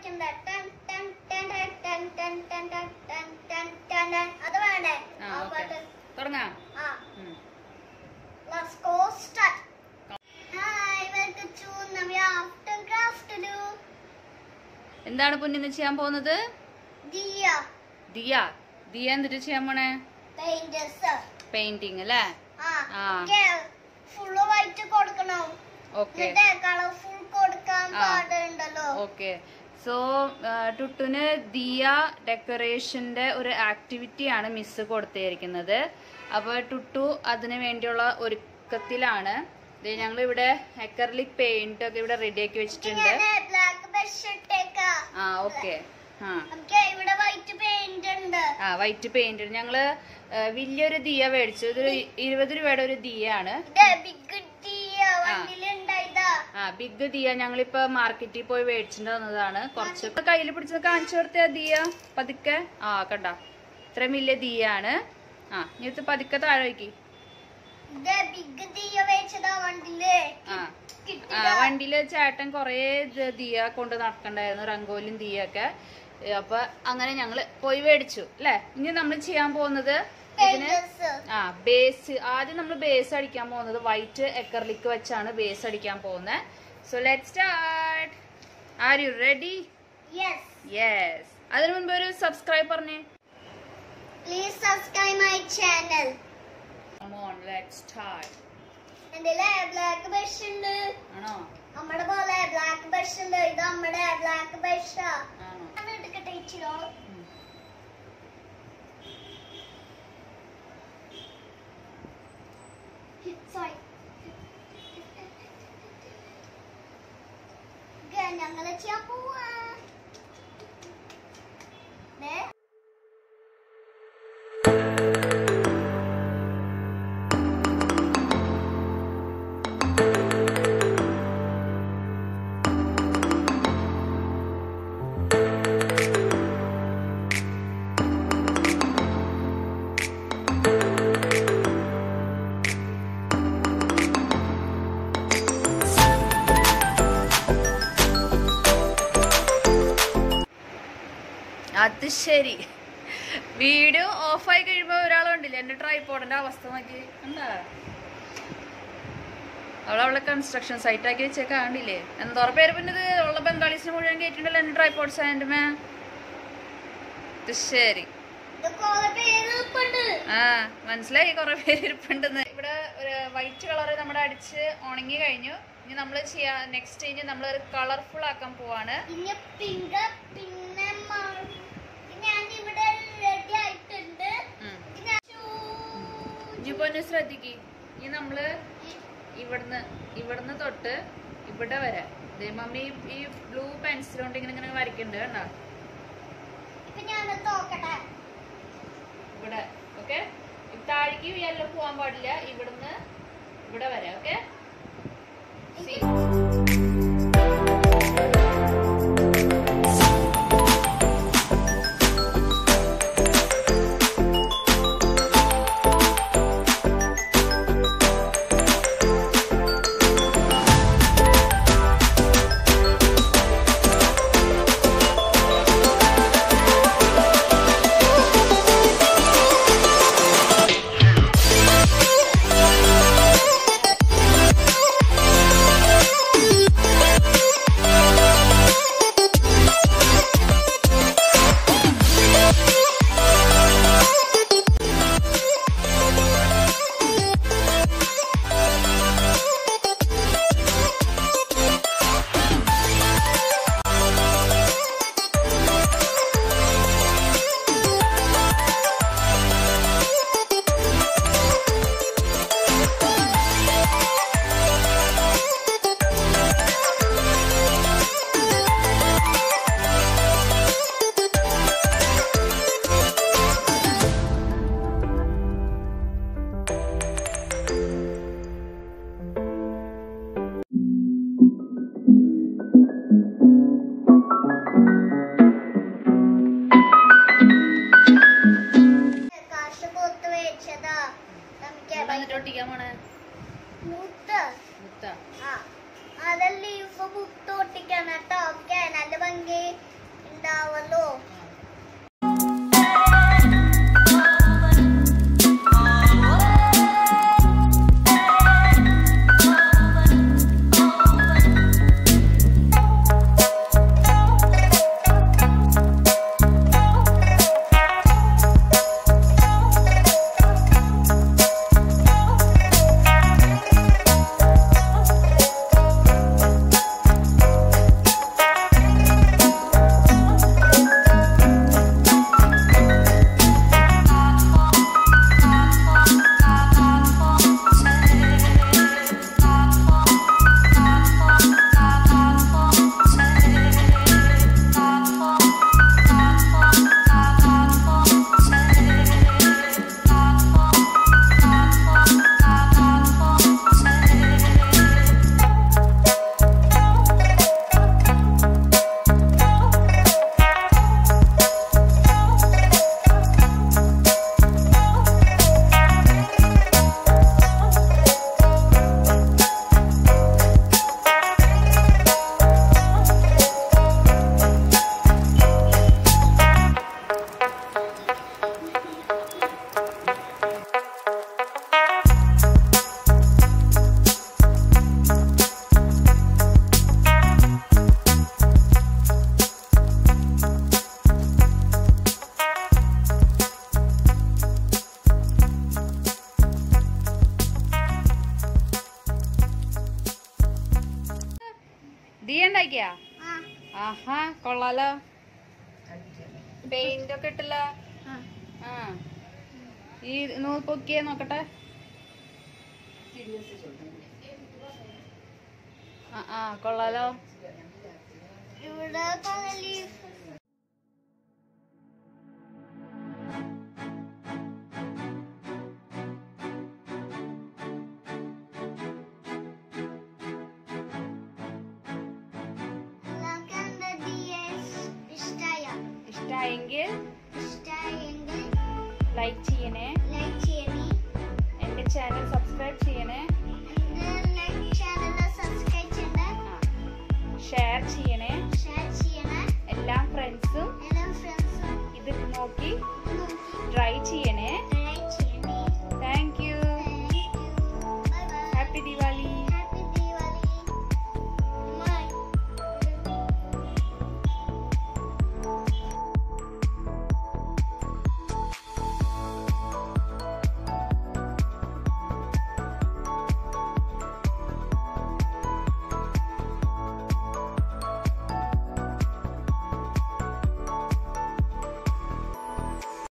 വായിക്കുന്നത് ടൺ ടൺ ടൺ ടൺ ടൺ ടൺ ടൺ ടൺ ടൺ ടൺ ടൺ അത് വേണ്ടേ ആ ആ ഓക്കെ പാട്ട് തുടങ്ങാം ആ ഉം. Let's go start. Hi, welcome to Navya After Craft to do എന്താണ് പൊന്നിന്ന് ചെയ്യാൻ പോകുന്നത് Dia ദിയ ദിയ എന്തിട്ട് ചെയ്യാൻ പോണേ painters. പെയിന്റിങ് അല്ലേ ആ ആ. ഫുള്ള് വൈറ്റ് കൊടുക്കണം ഓക്കെ എന്നിട്ട് കളർഫുൾ കൊടുക്കാൻ ആ. പാടുണ്ടല്ലോ ഓക്കെ സോ ടുട്ടുന് ദിയ ഡെക്കറേഷന്റെ ഒരു ആക്ടിവിറ്റി ആണ് മിസ് കൊടുത്തിരിക്കുന്നത് അപ്പൊ ടുട്ടു അതിന് വേണ്ടിയുള്ള ഒരുക്കത്തിലാണ് ഞങ്ങൾ ഇവിടെ അക്കർലിക് പെയിന്റ് ഒക്കെ ഇവിടെ റെഡി ആക്കി വെച്ചിട്ടുണ്ട് ഞാൻ ബ്ലാക്ക് ബ്രഷ് ഇട്ടേക്കാം ആ ഓക്കെ ആ നമുക്ക് ഇവിടെ വൈറ്റ് പെയിന്റ് ഉണ്ട് ആ വൈറ്റ് പെയിന്റ് ഞങ്ങള് ആ, വലിയൊരു ദിയ മേടിച്ചു ഇതൊരു ഇരുപത് രൂപയുടെ ഒരു ദിയ ആണ് ഇത് ബിഗ് ദിയ വണ്ടിയിലുണ്ടായതാ ആ ബിഗ് ദിയ ഞങ്ങളിപ്പോ മാർക്കറ്റിൽ പോയി മേടിച്ചിട്ട് വന്നതാണ് കുറച്ചൊക്കെ കയ്യിൽ പിടിച്ച് കാണിച്ചു കൊടുത്ത ദിയ പതുക്കെ ആ കണ്ട ഇത്രയും വലിയ ദിയ ആണ് ആ ഇനി ഇത് പതുക്കെ താഴെ വയ്ക്കി ഇത് ബിഗ് ദിയ വെച്ചതാ വണ്ടിയില് ആ ആ കിട്ടിയതാ വണ്ടിയില് ചേട്ടൻ കൊറേ ഇത് ദിയ കൊണ്ട് നടക്കണ്ടായിരുന്നു റംഗോലിയും ദിയ ഒക്കെ ഏ, അപ്പൊ അങ്ങനെ ഞങ്ങള് പോയി മേടിച്ചു അല്ലെ ഇനി നമ്മൾ ചെയ്യാൻ പോകുന്നത് ഇതിന് painters. ആ ബേസ് ആദ്യം നമ്മൾ ബേസ് അടിക്കാൻ പോകുന്നത് വൈറ്റ് എക്കർലിക്ക് വെച്ചാണ് ബേസ് അടിക്കാൻ പോകുന്നത് so let start are you ready Yes. Yes അതിനു മുൻപ് ഒരു സബ്സ്ക്രൈബ് പറഞ്ഞേ Please subscribe my channel. On let start എന്റെ ബ്ലാക്ക് ബ്രഷ് ഉണ്ട് ആണോ നമ്മുടെ പോലെ ബ്ലാക്ക് ബ്രഷ് ഉണ്ട് ഇത് നമ്മുടെ ബ്ലാക്ക് ബ്രഷാ ആണോ അത് എടുക്കട്ടെ ഇച്ചിരോ ഉം. സോറി ഞങ്ങള് ചെയ്യാൻ പോവാ ദേ. അത് ശരി വീഡിയോ ഓഫായി കഴിയുമ്പോ ഒരാളുണ്ടല്ലേ എന്റെ ട്രൈപോഡിന്റെ അവസ്ഥ നോക്കി എന്താ അവളവളെ കൺസ്ട്രക്ഷൻ സൈറ്റ് ആക്കി വെച്ചേ കാണില്ലേ എന്തോറ പേര് പിന്നത് ഉള്ള ബംഗാളീസിന് മുഴുവൻ കേട്ടിട്ടുണ്ടല്ലോ എന്റെ ട്രൈപോഡ് സാൻഡ് മേ ഇത് ശരി ഇത് കുറെ പേര് ഇരിപ്പുണ്ട്. ആ മനസ്സിലായി കുറെ പേര് ഇരിപ്പുണ്ടെന്ന് ഇവിടെ ഒരു വൈറ്റ് കളർ നമ്മുടെ അടിച്ച് ഉണങ്ങി കഴിഞ്ഞു ഇനി നമ്മൾ ചെയ്യാ നെക്സ്റ്റ് ഇനി നമ്മൾ ഒരു കളർഫുൾ ആക്കാൻ പോവാണ് ഇനി പിങ്ക് പിന്നെ മ- ഞാൻ ഇവിടെ റെഡി ആയിട്ടുണ്ട് ഉം. ഇത് ഞാൻ ചൂ- ഇനി പൊന്നെ ശ്രദ്ധിക്ക് ഇനി നമ്മള് ഇവിടുന്ന് ഇവിടുന്ന് തൊട്ട് ഇവിടെ വരെ ദേ മമ്മി ഈ ബ്ലൂ പെൻസിൽ കൊണ്ട് ഇങ്ങനെ ഇങ്ങനെ വരയ്ക്കുന്നുണ്ട് കണ്ടോ ഇപ്പൊ ഞാൻ തോക്കട്ടെ ഇവിടെ ഓക്കെ താഴേക്ക് യെല്ലോ പോവാൻ പാടില്ല ഇവിടുന്ന് ഇവിടെ വരെ ഓക്കെ Thank ആഹാ കൊള്ളാലോ പെയിന്റ് ഒക്കെ ഇട്ടില്ല ആ ഈ നൂ പൊക്കിയേ നോക്കട്ടെ ആ ആ കൊള്ളാലോ ഇവിടെ കുറെ ലീഫ് എല്ലാവർക്കും എന്റെ DS ഇഷ്ടായ ഇഷ്ടായെങ്കിൽ ഇഷ്ടായെങ്കിൽ ലൈക്ക് ചെയ്യണേ